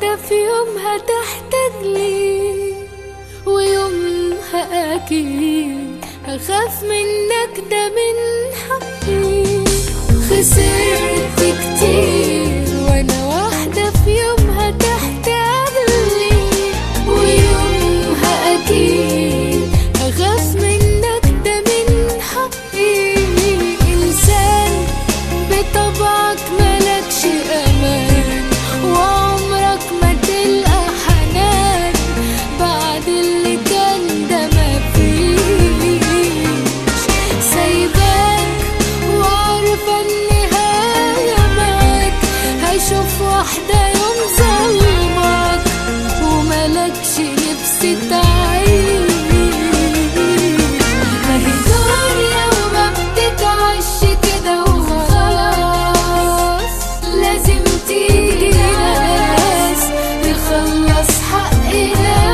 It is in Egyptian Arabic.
واحدة في يومها تحتاج لي ويومها أكيد هخاف منك ده من حقي خسرت كتير وأنا واحدة في يومها تحتاج لي ويومها أكيد هخاف منك ده من حقي إنسان بطبعك ملكش أمان وعمرك ما تلقى حنان بعد اللي كان ده مفيش سايباك وعارفة النهاية معاك هشوف واحدة يوم ظلمك وملكش نفس تعيش ما هي دنيا وما بتتعش كده وخلاص لازم تيجي ناس تخلص حقنا